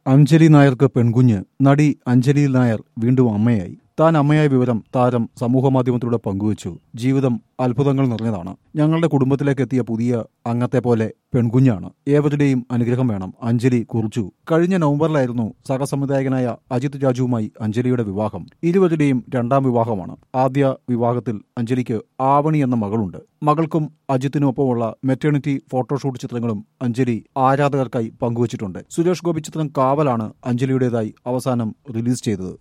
അഞ്ജലി നായർക്ക് പെൺകുഞ്ഞ് നടി അഞ്ജലി നായർ വീണ്ടും അമ്മയായി താൻ അമ്മയായ വിവരം താരം സമൂഹമാധ്യമത്തിലൂടെ പങ്കുവച്ചു ജീവിതം അത്ഭുതങ്ങൾ നിറഞ്ഞതാണ് ഞങ്ങളുടെ കുടുംബത്തിലേക്ക് എത്തിയ പുതിയ അംഗത്തെ പോലെ പെൺകുഞ്ഞാണ് ഏവരുടെയും അനുഗ്രഹം വേണം അഞ്ജലി കുറിച്ചു കഴിഞ്ഞ നവംബറിലായിരുന്നു സഹസംവിധായകനായ അജിത് രാജുവുമായി അഞ്ജലിയുടെ വിവാഹം ഇരുവരുടെയും രണ്ടാം വിവാഹമാണ് ആദ്യ വിവാഹത്തിൽ അഞ്ജലിക്ക് ആവണി എന്ന മകളുണ്ട് മകൾക്കും അജിത്തിനുമൊപ്പമുള്ള മെറ്റേണിറ്റി ഫോട്ടോഷൂട്ട് ചിത്രങ്ങളും അഞ്ജലി ആരാധകർക്കായി പങ്കുവച്ചിട്ടുണ്ട് സുരേഷ് ഗോപി ചിത്രം കാവലാണ് അഞ്ജലിയുടേതായി അവസാനം റിലീസ് ചെയ്തത്